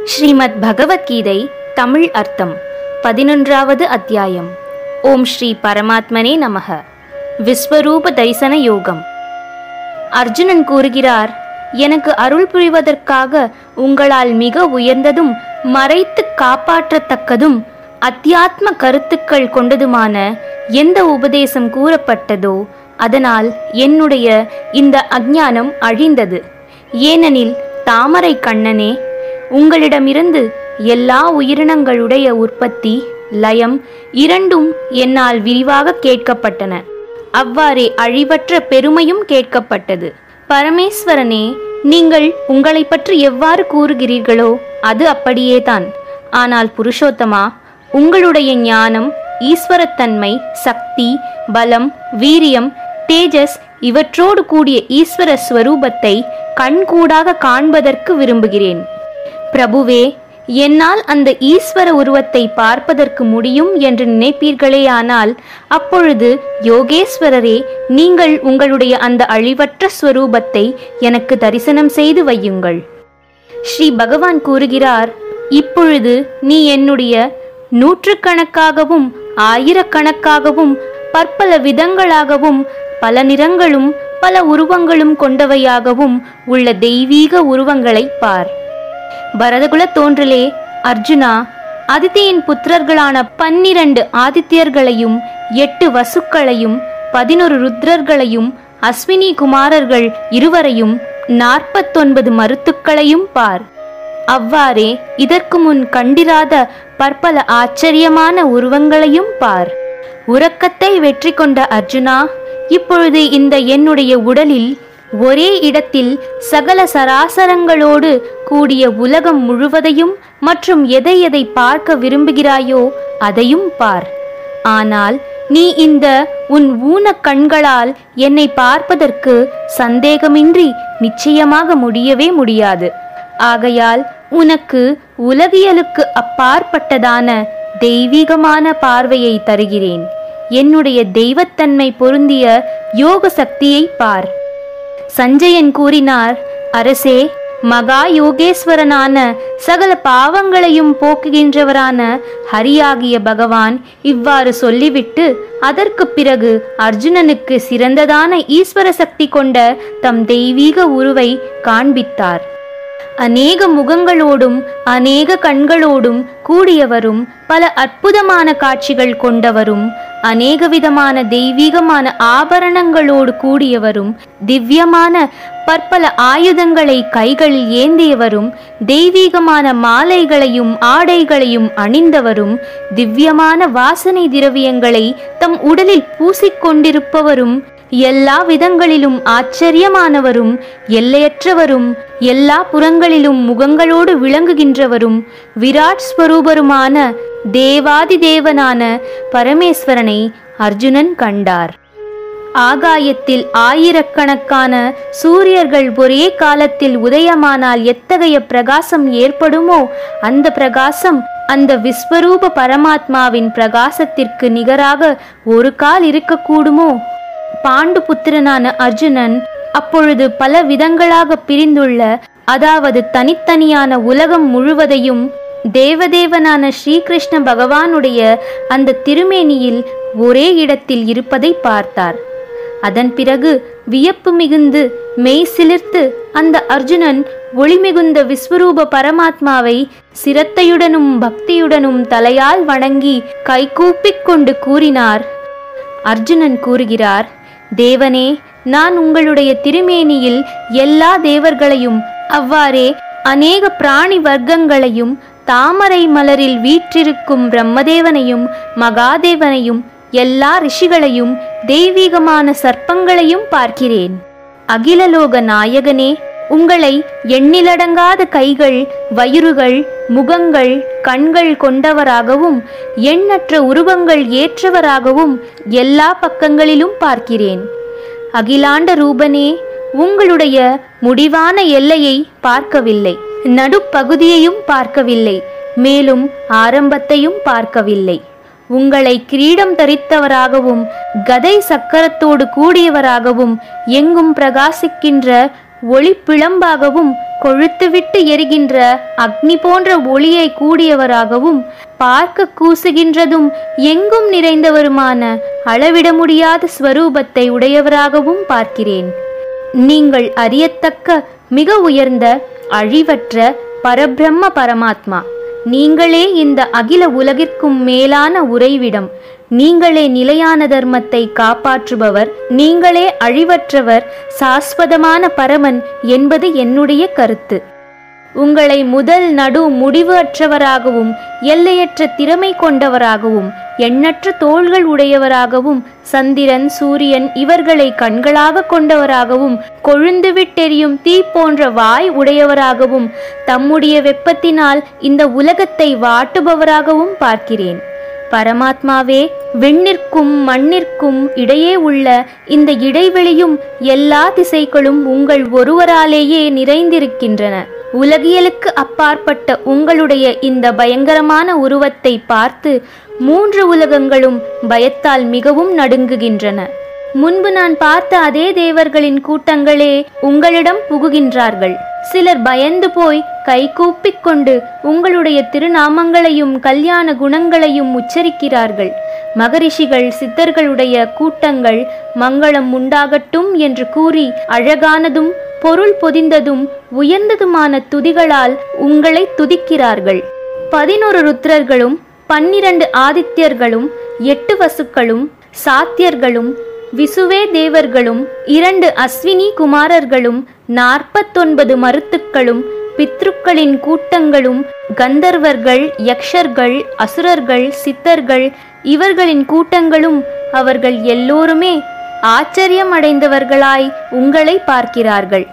ஸ்ரீமத் பகவத்கீதை தமிழ் அர்த்தம் பதினொன்றாவது அத்தியாயம் ஓம் ஸ்ரீ பரமாத்மனே நமக விஸ்வரூப தரிசன யோகம் அர்ஜுனன் கூறுகிறார் எனக்கு அருள் புரிவதற்காக உங்களால் மிக உயர்ந்ததும் மறைத்து காப்பாற்றத்தக்கதும் அத்தியாத்ம கருத்துக்கள் கொண்டதுமான எந்த உபதேசம் கூறப்பட்டதோ அதனால் என்னுடைய இந்த அஞ்ஞானம் அழிந்தது ஏனெனில் தாமரை கண்ணனே உங்களிடமிருந்து எல்லா உயிரினங்களுடைய உற்பத்தி லயம் இரண்டும் என்னால் விரிவாக கேட்கப்பட்டன அவ்வாறே அழிவற்ற பெருமையும் கேட்கப்பட்டது பரமேஸ்வரனே நீங்கள் உங்களை பற்றி எவ்வாறு கூறுகிறீர்களோ அது அப்படியேதான் ஆனால் புருஷோத்தமா உங்களுடைய ஞானம் ஈஸ்வரத்தன்மை சக்தி பலம் வீரியம் தேஜஸ் இவற்றோடு கூடிய ஈஸ்வர ஸ்வரூபத்தை கண்கூடாக காண்பதற்கு விரும்புகிறேன் பிரபுவே என்னால் அந்த ஈஸ்வர உருவத்தை பார்ப்பதற்கு முடியும் என்று நினைப்பீர்களேயானால் அப்பொழுது யோகேஸ்வரரே நீங்கள் உங்களுடைய அந்த அழிவற்ற ஸ்வரூபத்தை எனக்கு தரிசனம் செய்து வையுங்கள் ஸ்ரீ பகவான் கூறுகிறார் இப்பொழுது நீ என்னுடைய நூற்றுக்கணக்காகவும் ஆயிரக்கணக்காகவும் பற்பல விதங்களாகவும் பல நிறங்களும் பல உருவங்களும் கொண்டவையாகவும் உள்ள தெய்வீக உருவங்களை பார் பரதகுல தோன்றலே அர்ஜுனா அதித்தியின் புத்திரர்களான பன்னிரண்டு ஆதித்யர்களையும் எட்டு வசுக்களையும் பதினொரு ருத்ரர்களையும் அஸ்வினி குமாரர்கள் இருவரையும் நாற்பத்தொன்பது மருத்துக்களையும் பார் அவ்வாறே இதற்கு முன் கண்டிராத பற்பல ஆச்சரியமான உருவங்களையும் பார் உறக்கத்தை வெற்றி கொண்ட அர்ஜுனா இப்பொழுது இந்த என்னுடைய உடலில் ஒரே இடத்தில் சகல சராசரங்களோடு கூடிய உலகம் முழுவதையும் மற்றும் எதை எதை பார்க்க விரும்புகிறாயோ அதையும் பார் ஆனால் நீ இந்த உன் ஊன கண்களால் என்னை பார்ப்பதற்கு சந்தேகமின்றி நிச்சயமாக முடியவே முடியாது ஆகையால் உனக்கு உலகியலுக்கு அப்பாற்பட்டதான தெய்வீகமான பார்வையை தருகிறேன் என்னுடைய தெய்வத்தன்மை பொருந்திய யோக சக்தியை பார் சஞ்சயன் கூறினார் அரசே மகா யோகேஸ்வரனான சகல பாவங்களையும் போக்குகின்றவரான ஹரியாகிய பகவான் இவ்வாறு சொல்லிவிட்டு அதற்கு பிறகு அர்ஜுனனுக்கு சிறந்ததான ஈஸ்வர சக்தி கொண்ட தம் தெய்வீக உருவை காண்பித்தார் அநேக முகங்களோடும் அநேக கண்களோடும் கூடியவரும் பல அற்புதமான காட்சிகள் கொண்டவரும் அநேக விதமான தெய்வீகமான ஆபரணங்களோடு கூடியவரும் திவ்யமான பற்பல ஆயுதங்களை கைகளில் ஏந்தியவரும் தெய்வீகமான மாலைகளையும் ஆடைகளையும் அணிந்தவரும் திவ்யமான வாசனை திரவியங்களை தம் உடலில் பூசிக்கொண்டிருப்பவரும் எல்லா விதங்களிலும் ஆச்சரியமானவரும் எல்லையற்றவரும் எல்லா புறங்களிலும் முகங்களோடு விளங்குகின்றவரும் விராட் ஸ்வரூபருமான தேவாதி தேவனான பரமேஸ்வரனை அர்ஜுனன் கண்டார் ஆகாயத்தில் ஆயிரக்கணக்கான சூரியர்கள் ஒரே காலத்தில் உதயமானால் எத்தகைய பிரகாசம் ஏற்படுமோ அந்த பிரகாசம் அந்த விஸ்வரூப பரமாத்மாவின் பிரகாசத்திற்கு நிகராக ஒரு கால் இருக்கக்கூடுமோ பாண்டு புத்திரனான அர்ஜுனன் அப்பொழுது பல விதங்களாக பிரிந்துள்ள அதாவது தனித்தனியான உலகம் முழுவதையும் தேவதேவனான ஸ்ரீகிருஷ்ண பகவானுடைய அந்த திருமேனியில் ஒரே இடத்தில் இருப்பதை பார்த்தார் அதன் பிறகு வியப்பு மிகுந்து மெய் சிலிர்த்து அந்த அர்ஜுனன் ஒளிமிகுந்த விஸ்வரூப பரமாத்மாவை சிரத்தையுடனும் பக்தியுடனும் தலையால் வணங்கி கைகூப்பிக் கொண்டு கூறினார் அர்ஜுனன் கூறுகிறார் தேவனே நான் உங்களுடைய திருமேனியில் எல்லா தேவர்களையும் அவ்வாறே அநேக பிராணி வர்க்கங்களையும் தாமரை மலரில் வீற்றிருக்கும் பிரம்மதேவனையும் மகாதேவனையும் எல்லா ரிஷிகளையும் தெய்வீகமான சர்ப்பங்களையும் பார்க்கிறேன் அகிலலோக நாயகனே உங்களை எண்ணிலடங்காத கைகள் வயிறுகள் முகங்கள் கண்கள் கொண்டவராகவும் எண்ணற்ற உருவங்கள் ஏற்றவராகவும் எல்லா பக்கங்களிலும் பார்க்கிறேன் அகிலாண்ட ரூபனே உங்களுடைய முடிவான எல்லையை பார்க்கவில்லை நடுப்பகுதியையும் பார்க்கவில்லை மேலும் ஆரம்பத்தையும் பார்க்கவில்லை உங்களை கிரீடம் தரித்தவராகவும் கதை சக்கரத்தோடு கூடியவராகவும் எங்கும் பிரகாசிக்கின்ற ஒளி பிளம்பாகவும் கொழுத்துவிட்டு எரிகின்ற அக்னி போன்ற ஒளியை கூடியவராகவும் பார்க்க கூசுகின்றதும் எங்கும் நிறைந்தவருமான அளவிட முடியாத ஸ்வரூபத்தை உடையவராகவும் பார்க்கிறேன் நீங்கள் அறியத்தக்க மிக உயர்ந்த அழிவற்ற பரபிரம்ம பரமாத்மா நீங்களே இந்த அகில உலகிற்கும் மேலான உறைவிடம் நீங்களே நிலையான தர்மத்தை காப்பாற்றுபவர் நீங்களே அழிவற்றவர் சாஸ்வதமான பரமன் என்பது என்னுடைய கருத்து உங்களை முதல் நடு முடிவு அற்றவராகவும் எல்லையற்ற திறமை கொண்டவராகவும் எண்ணற்ற தோள்கள் உடையவராகவும் சந்திரன் சூரியன் இவர்களை கண்களாக கொண்டவராகவும் கொழுந்து விட்டெரியும் தீ போன்ற வாய் உடையவராகவும் தம்முடைய வெப்பத்தினால் இந்த உலகத்தை வாட்டுபவராகவும் பார்க்கிறேன் பரமாத்மாவே விண்ணிற்கும் மண்ணிற்கும் இடையே உள்ள இந்த இடைவெளியும் எல்லா திசைகளும் உங்கள் ஒருவராலேயே நிறைந்திருக்கின்றன உலகியலுக்கு அப்பாற்பட்ட உங்களுடைய இந்த பயங்கரமான உருவத்தை பார்த்து மூன்று உலகங்களும் பயத்தால் மிகவும் நடுங்குகின்றன முன்பு நான் பார்த்த அதே தேவர்களின் கூட்டங்களே உங்களிடம் புகுகின்றார்கள் சிலர் பயந்து போய் கைகூப்பிக் கொண்டு உங்களுடைய திருநாமங்களையும் கல்யாண குணங்களையும் உச்சரிக்கிறார்கள் மகரிஷிகள் சித்தர்களுடைய கூட்டங்கள் மங்களம் உண்டாகட்டும் என்று கூறி அழகானதும் பொருள் பொதிந்ததும் உயர்ந்ததுமான துதிகளால் உங்களை துதிக்கிறார்கள் பதினொரு ருத்ரர்களும் பன்னிரண்டு ஆதித்யர்களும் எட்டு வசுக்களும் சாத்தியர்களும் விசுவே தேவர்களும் இரண்டு அஸ்வினி குமாரர்களும் நாற்பத்தொன்பது மருத்துக்களும் பித்ருக்களின் கூட்டங்களும் கந்தர்வர்கள் யக்ஷர்கள் அசுரர்கள் சித்தர்கள் இவர்களின் கூட்டங்களும் அவர்கள் எல்லோருமே ஆச்சரியம் அடைந்தவர்களாய் உங்களை பார்க்கிறார்கள்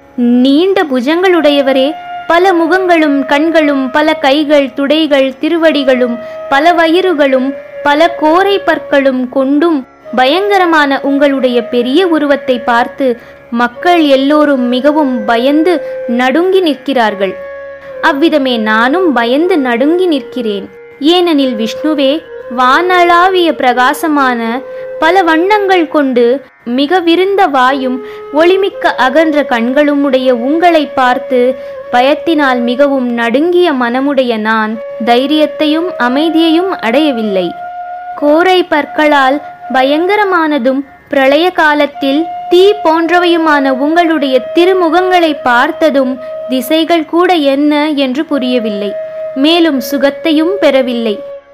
நீண்ட புஜங்களுடையவரே பல முகங்களும் கண்களும் பல கைகள் துடைகள் திருவடிகளும் பல வயிறுகளும் பல கோரை பற்களும் கொண்டும் பயங்கரமான உங்களுடைய பெரிய உருவத்தை பார்த்து மக்கள் எல்லோரும் மிகவும் பயந்து நடுங்கி நிற்கிறார்கள் அவ்விதமே நானும் பயந்து நடுங்கி நிற்கிறேன் ஏனெனில் விஷ்ணுவே வானளாவிய பிரகாசமான பல வண்ணங்கள் கொண்டு மிக விருந்த வாயும் ஒளிமிக்க அகன்ற கண்களும் உடைய உங்களை பார்த்து பயத்தினால் மிகவும் நடுங்கிய மனமுடைய நான் தைரியத்தையும் அமைதியையும் அடையவில்லை கோரை பற்களால் பயங்கரமானதும் பிரளய காலத்தில் தீ போன்றவையுமான உங்களுடைய திருமுகங்களை பார்த்ததும் திசைகள் கூட என்ன என்று புரியவில்லை மேலும் சுகத்தையும் பெறவில்லை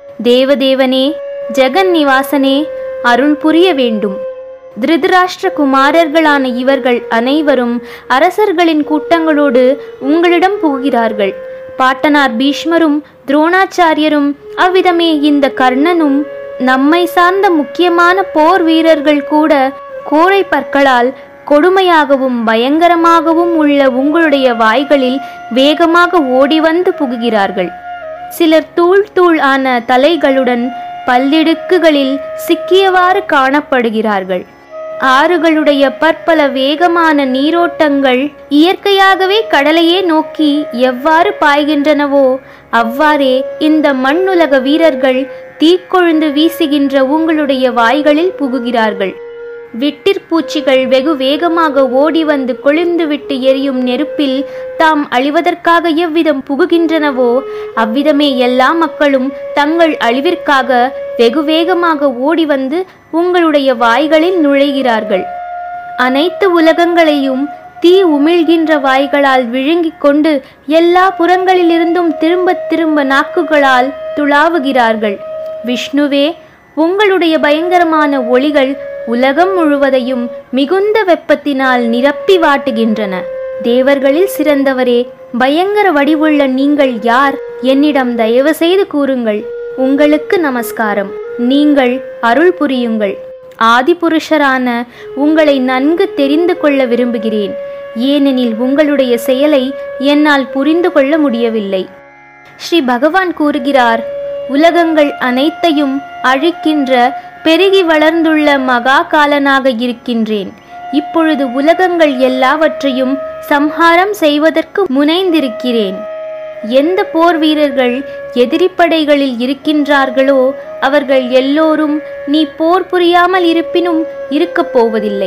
தேவதேவனே ஜெகன் நிவாசனே அருள் புரிய வேண்டும் திருதராஷ்டிர குமாரர்களான இவர்கள் அனைவரும் அரசர்களின் கூட்டங்களோடு உங்களிடம் புகுகிறார்கள் பாட்டனார் பீஷ்மரும் துரோணாச்சாரியரும் அவ்விதமே இந்த கர்ணனும் நம்மை சார்ந்த முக்கியமான போர் வீரர்கள் கூட கோழை பற்களால் கொடுமையாகவும் பயங்கரமாகவும் உள்ள உங்களுடைய வாய்களில் வேகமாக ஓடி வந்து புகுகிறார்கள் சிலர் தூள் தூள் ஆன தலைகளுடன் பல்லிடுக்குகளில் சிக்கியவாறு காணப்படுகிறார்கள் ஆறுகளுடைய பற்பல வேகமான நீரோட்டங்கள் இயற்கையாகவே கடலையே நோக்கி எவ்வாறு பாய்கின்றனவோ அவ்வாறே இந்த மண்ணுலக வீரர்கள் தீக்கொழுந்து வீசுகின்ற உங்களுடைய வாய்களில் புகுகிறார்கள் விட்டிற்பூச்சிகள் வெகு வேகமாக ஓடி வந்து கொழுந்துவிட்டு எரியும் நெருப்பில் தாம் அழிவதற்காக எவ்விதம் புகுகின்றனவோ அவ்விதமே எல்லா மக்களும் தங்கள் அழிவிற்காக வெகு வேகமாக ஓடி வந்து உங்களுடைய வாய்களில் நுழைகிறார்கள் அனைத்து உலகங்களையும் தீ உமிழ்கின்ற வாய்களால் விழுங்கிக் கொண்டு எல்லா புறங்களிலிருந்தும் திரும்பத் திரும்ப நாக்குகளால் துளாவுகிறார்கள் விஷ்ணுவே உங்களுடைய பயங்கரமான ஒளிகள் உலகம் முழுவதையும் மிகுந்த வெப்பத்தினால் நிரப்பி வாட்டுகின்றன தேவர்களில் சிறந்தவரே பயங்கர வடிவுள்ள நீங்கள் யார் என்னிடம் தயவு செய்து கூறுங்கள் உங்களுக்கு நமஸ்காரம் நீங்கள் அருள் புரியுங்கள் ஆதிபுருஷரான உங்களை நன்கு தெரிந்து கொள்ள விரும்புகிறேன் ஏனெனில் உங்களுடைய செயலை என்னால் புரிந்து கொள்ள முடியவில்லை ஸ்ரீ பகவான் கூறுகிறார் உலகங்கள் அனைத்தையும் அழிக்கின்ற பெருகி வளர்ந்துள்ள மகா காலனாக இருக்கின்றேன் இப்பொழுது உலகங்கள் எல்லாவற்றையும் சம்ஹாரம் செய்வதற்கு முனைந்திருக்கிறேன் எந்த போர் வீரர்கள் எதிரிப்படைகளில் இருக்கின்றார்களோ அவர்கள் எல்லோரும் நீ போர் புரியாமல் இருப்பினும் இருக்கப் போவதில்லை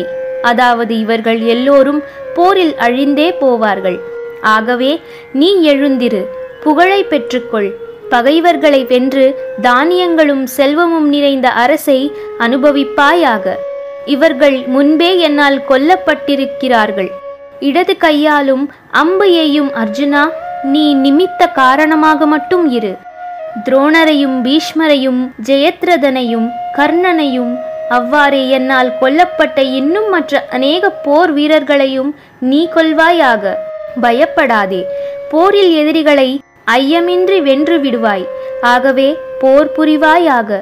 அதாவது இவர்கள் எல்லோரும் போரில் அழிந்தே போவார்கள் ஆகவே நீ எழுந்திரு புகழை பெற்றுக்கொள் பகைவர்களை வென்று தானியங்களும் செல்வமும் நிறைந்த அரசை அனுபவிப்பாயாக இவர்கள் முன்பே என்னால் கொல்லப்பட்டிருக்கிறார்கள் இடது கையாலும் அம்பு எய்யும் அர்ஜுனா நீ நிமித்த காரணமாக மட்டும் இரு துரோணரையும் பீஷ்மரையும் ஜெயத்ரதனையும் கர்ணனையும் அவ்வாறே என்னால் கொல்லப்பட்ட இன்னும் மற்ற அநேக போர் வீரர்களையும் நீ கொல்வாயாக பயப்படாதே போரில் எதிரிகளை ஐயமின்றி வென்று விடுவாய் ஆகவே போர் புரிவாயாக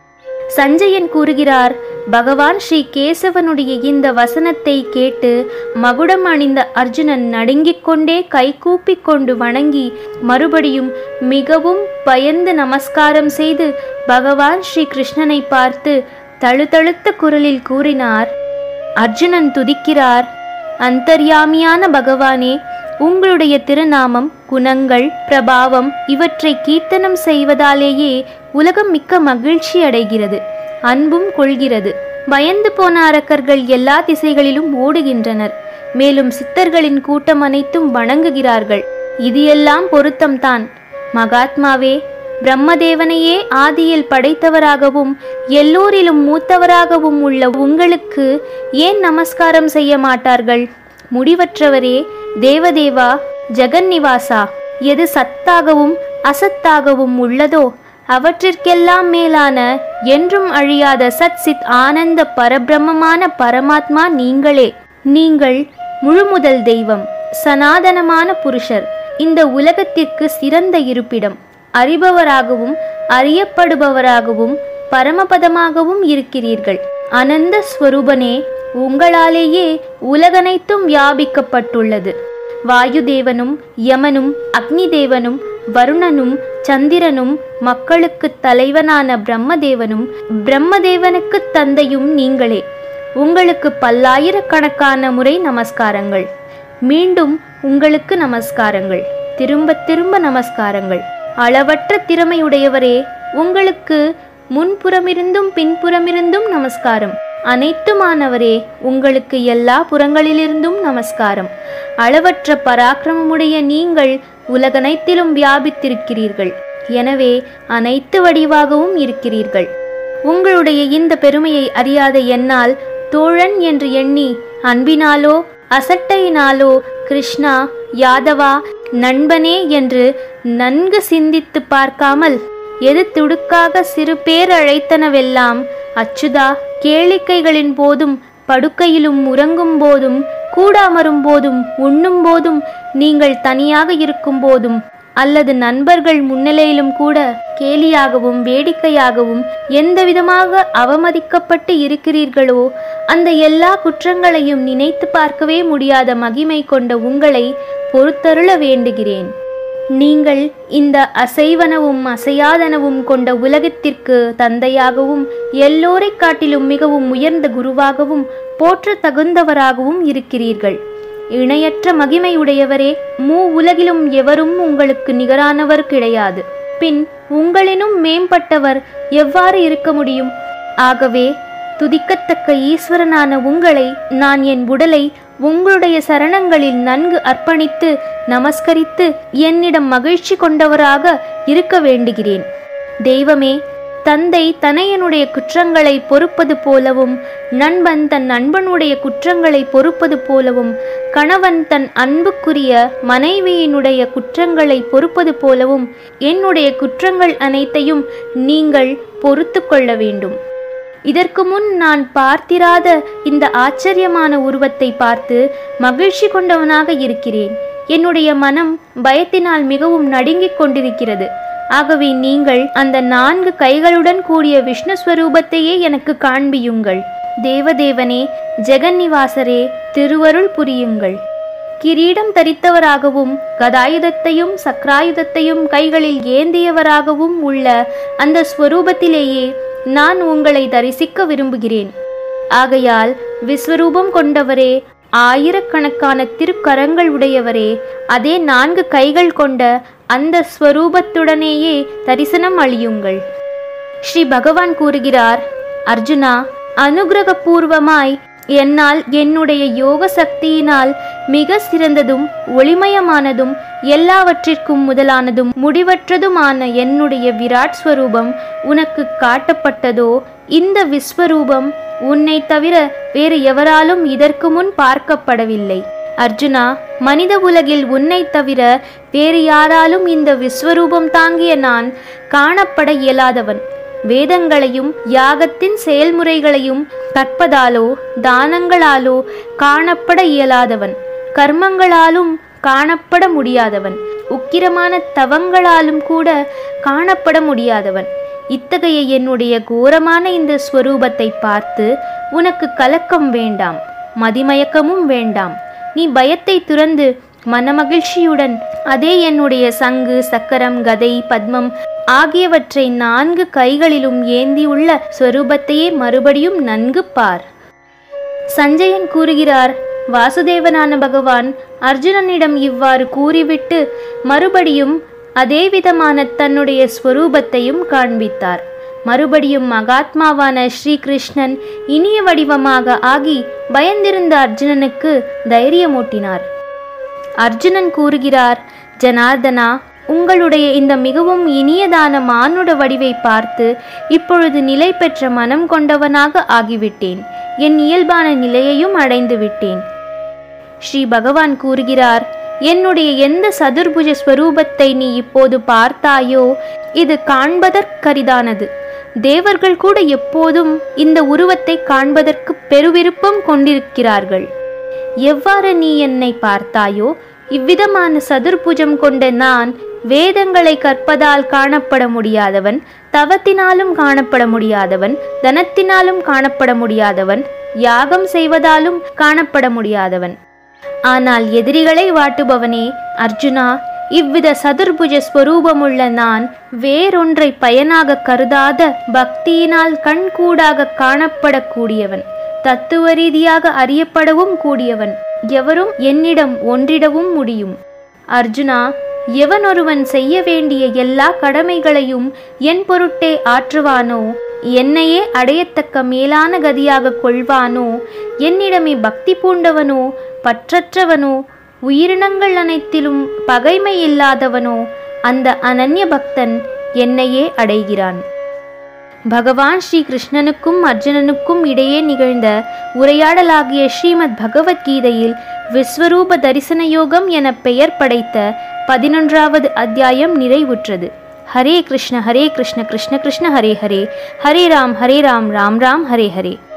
சஞ்சயன் கூறுகிறார் பகவான் ஸ்ரீ கேசவனுடைய இந்த வசனத்தை கேட்டு மகுடம் அணிந்த அர்ஜுனன் நடுங்கிக் கொண்டே கைகூப்பிக் கொண்டு வணங்கி மறுபடியும் மிகவும் பயந்து நமஸ்காரம் செய்து பகவான் ஸ்ரீ கிருஷ்ணனை பார்த்து தழுதழுத்த குரலில் கூறினார் அர்ஜுனன் துதிக்கிறார் அந்தர்யாமியான பகவானே உங்களுடைய திருநாமம் குணங்கள் பிரபாவம் இவற்றை கீர்த்தனம் செய்வதாலேயே உலகம் மிக்க மகிழ்ச்சி அடைகிறது அன்பும் கொள்கிறது பயந்து போன அரக்கர்கள் எல்லா திசைகளிலும் ஓடுகின்றனர் மேலும் சித்தர்களின் கூட்டம் அனைத்தும் வணங்குகிறார்கள் இது எல்லாம் பொருத்தம்தான் மகாத்மாவே பிரம்மதேவனையே ஆதியில் படைத்தவராகவும் எல்லோரிலும் மூத்தவராகவும் உள்ள உங்களுக்கு ஏன் நமஸ்காரம் செய்ய மாட்டார்கள் முடிவற்றவரே தேவதேவா ஜெகன்னிவாசா எது சத்தாகவும் அசத்தாகவும் உள்ளதோ அவற்றிற்கெல்லாம் மேலான என்றும் அழியாத சத் சித் ஆனந்த பரபிரம்மமான பரமாத்மா நீங்களே நீங்கள் முழுமுதல் தெய்வம் சனாதனமான புருஷர் இந்த உலகத்திற்கு சிறந்த இருப்பிடம் அறிபவராகவும் அறியப்படுபவராகவும் பரமபதமாகவும் இருக்கிறீர்கள் அனந்த ஸ்வரூபனே உங்களாலேயே உலகனைத்தும் வியாபிக்கப்பட்டுள்ளது வாயுதேவனும் யமனும் அக்னி தேவனும் வருணனும் சந்திரனும் மக்களுக்கு தலைவனான பிரம்மதேவனும் பிரம்மதேவனுக்கு தந்தையும் நீங்களே உங்களுக்கு பல்லாயிரக்கணக்கான முறை நமஸ்காரங்கள் மீண்டும் உங்களுக்கு நமஸ்காரங்கள் திரும்ப திரும்ப நமஸ்காரங்கள் அளவற்ற திறமையுடையவரே உங்களுக்கு முன்புறமிருந்தும் பின்புறமிருந்தும் நமஸ்காரம் அனைத்துமானவரே உங்களுக்கு எல்லா புறங்களிலிருந்தும் நமஸ்காரம் அளவற்ற பராக்கிரமமுடைய நீங்கள் உலகனைத்திலும் வியாபித்திருக்கிறீர்கள் எனவே அனைத்து வடிவாகவும் இருக்கிறீர்கள் உங்களுடைய இந்த பெருமையை அறியாத என்னால் தோழன் என்று எண்ணி அன்பினாலோ அசட்டையினாலோ கிருஷ்ணா யாதவா நண்பனே என்று நன்கு சிந்தித்து பார்க்காமல் எது துடுக்காக சிறு பேர் அழைத்தனவெல்லாம் அச்சுதா கேளிக்கைகளின் போதும் படுக்கையிலும் உறங்கும் போதும் கூடாமரும் போதும் உண்ணும் போதும் நீங்கள் தனியாக இருக்கும் போதும் அல்லது நண்பர்கள் முன்னிலையிலும் கூட கேலியாகவும் வேடிக்கையாகவும் எந்த விதமாக அவமதிக்கப்பட்டு இருக்கிறீர்களோ அந்த எல்லா குற்றங்களையும் நினைத்து பார்க்கவே முடியாத மகிமை கொண்ட உங்களை பொறுத்தருள வேண்டுகிறேன் நீங்கள் இந்த அசைவனவும் அசையாதனவும் கொண்ட உலகத்திற்கு தந்தையாகவும் எல்லோரைக் காட்டிலும் மிகவும் உயர்ந்த குருவாகவும் போற்ற தகுந்தவராகவும் இருக்கிறீர்கள் இணையற்ற மகிமையுடையவரே மூ உலகிலும் எவரும் உங்களுக்கு நிகரானவர் கிடையாது பின் உங்களினும் மேம்பட்டவர் எவ்வாறு இருக்க முடியும் ஆகவே துதிக்கத்தக்க ஈஸ்வரனான உங்களை நான் என் உடலை உங்களுடைய சரணங்களில் நன்கு அர்ப்பணித்து நமஸ்கரித்து என்னிடம் மகிழ்ச்சி கொண்டவராக இருக்க வேண்டுகிறேன் தெய்வமே தந்தை தனையனுடைய குற்றங்களை பொறுப்பது போலவும் நண்பன் தன் நண்பனுடைய குற்றங்களை பொறுப்பது போலவும் கணவன் தன் அன்புக்குரிய மனைவியினுடைய குற்றங்களை பொறுப்பது போலவும் என்னுடைய குற்றங்கள் அனைத்தையும் நீங்கள் பொறுத்து கொள்ள வேண்டும் இதற்கு முன் நான் பார்த்திராத இந்த ஆச்சரியமான உருவத்தை பார்த்து மகிழ்ச்சி கொண்டவனாக இருக்கிறேன் என்னுடைய மனம் பயத்தினால் மிகவும் நடுங்கிக் கொண்டிருக்கிறது ஆகவே நீங்கள் அந்த நான்கு கைகளுடன் கூடிய விஷ்ணு ஸ்வரூபத்தையே எனக்கு காண்பியுங்கள் தேவதேவனே ஜெகன்னிவாசரே திருவருள் புரியுங்கள் கிரீடம் தரித்தவராகவும் கதாயுதத்தையும் சக்ராயுதத்தையும் கைகளில் ஏந்தியவராகவும் உள்ள அந்த ஸ்வரூபத்திலேயே நான் உங்களை தரிசிக்க விரும்புகிறேன் ஆகையால் விஸ்வரூபம் கொண்டவரே ஆயிரக்கணக்கான திருக்கரங்கள் உடையவரே அதே நான்கு கைகள் கொண்ட அந்த ஸ்வரூபத்துடனேயே தரிசனம் அளியுங்கள் ஸ்ரீ பகவான் கூறுகிறார் அர்ஜுனா அனுகிரகபூர்வமாய் என்னால் என்னுடைய யோக சக்தியினால் மிக சிறந்ததும் ஒளிமயமானதும் எல்லாவற்றிற்கும் முதலானதும் முடிவற்றதுமான என்னுடைய விராட் ஸ்வரூபம் உனக்கு காட்டப்பட்டதோ இந்த விஸ்வரூபம் உன்னை தவிர வேறு எவராலும் இதற்கு முன் பார்க்கப்படவில்லை அர்ஜுனா மனித உலகில் உன்னை தவிர வேறு யாராலும் இந்த விஸ்வரூபம் தாங்கிய நான் காணப்பட இயலாதவன் வேதங்களையும் யாகத்தின் செயல்முறைகளையும் கற்பதாலோ தானங்களாலோ காணப்பட இயலாதவன் கர்மங்களாலும் காணப்பட முடியாதவன் உக்கிரமான தவங்களாலும் கூட காணப்பட முடியாதவன் இத்தகைய என்னுடைய கோரமான இந்த ஸ்வரூபத்தை பார்த்து உனக்கு கலக்கம் வேண்டாம் மதிமயக்கமும் வேண்டாம் நீ பயத்தை துறந்து மனமகிழ்ச்சியுடன் அதே என்னுடைய சங்கு சக்கரம் கதை பத்மம் ஆகியவற்றை நான்கு கைகளிலும் ஏந்தியுள்ள ஸ்வரூபத்தையே மறுபடியும் நன்கு பார் சஞ்சயன் கூறுகிறார் வாசுதேவனான பகவான் அர்ஜுனனிடம் இவ்வாறு கூறிவிட்டு மறுபடியும் அதே விதமான தன்னுடைய ஸ்வரூபத்தையும் காண்பித்தார் மறுபடியும் மகாத்மாவான ஸ்ரீகிருஷ்ணன் இனிய வடிவமாக ஆகி பயந்திருந்த அர்ஜுனனுக்கு தைரியமூட்டினார் அர்ஜுனன் கூறுகிறார் ஜனார்தனா உங்களுடைய இந்த மிகவும் இனியதான மானுட வடிவை பார்த்து இப்பொழுது நிலை பெற்ற மனம் கொண்டவனாக ஆகிவிட்டேன் என் இயல்பான நிலையையும் அடைந்து விட்டேன் ஸ்ரீ பகவான் கூறுகிறார் என்னுடைய எந்த சதுர்புஜ ஸ்வரூபத்தை நீ இப்போது பார்த்தாயோ இது காண்பதற்கரிதானது தேவர்கள் கூட எப்போதும் இந்த உருவத்தை காண்பதற்கு பெருவிருப்பம் கொண்டிருக்கிறார்கள் எவ்வாறு நீ என்னை பார்த்தாயோ இவ்விதமான சதுர்புஜம் கொண்ட நான் வேதங்களை கற்பதால் காணப்பட முடியாதவன் தவத்தினாலும் காணப்பட முடியாதவன் தனத்தினாலும் காணப்பட முடியாதவன் யாகம் செய்வதாலும் காணப்பட முடியாதவன் ஆனால் எதிரிகளை வாட்டுபவனே அர்ஜுனா இவ்வித சதுர்புஜ ஸ்வரூபமுள்ள நான் வேறொன்றை பயனாக கருதாத பக்தியினால் கண்கூடாக காணப்படக்கூடியவன் தத்துவ ரீதியாக அறியப்படவும் கூடியவன் எவரும் என்னிடம் ஒன்றிடவும் முடியும் அர்ஜுனா எவனொருவன் செய்ய வேண்டிய எல்லா கடமைகளையும் என் பொருட்டே ஆற்றுவானோ என்னையே அடையத்தக்க மேலான கதியாக கொள்வானோ என்னிடமே பக்தி பூண்டவனோ பற்றற்றவனோ உயிரினங்கள் அனைத்திலும் பகைமை இல்லாதவனோ அந்த அனன்ய பக்தன் என்னையே அடைகிறான் பகவான் ஸ்ரீ கிருஷ்ணனுக்கும் அர்ஜுனனுக்கும் இடையே நிகழ்ந்த உரையாடலாகிய ஸ்ரீமத் பகவத்கீதையில் விஸ்வரூப தரிசன யோகம் என பெயர் படைத்த பதினொன்றாவது அத்தியாயம் நிறைவுற்றது ஹரே கிருஷ்ண ஹரே கிருஷ்ண கிருஷ்ண கிருஷ்ண ஹரே ஹரே ஹரே ராம் ஹரே ராம் ராம் ராம் ஹரே ஹரே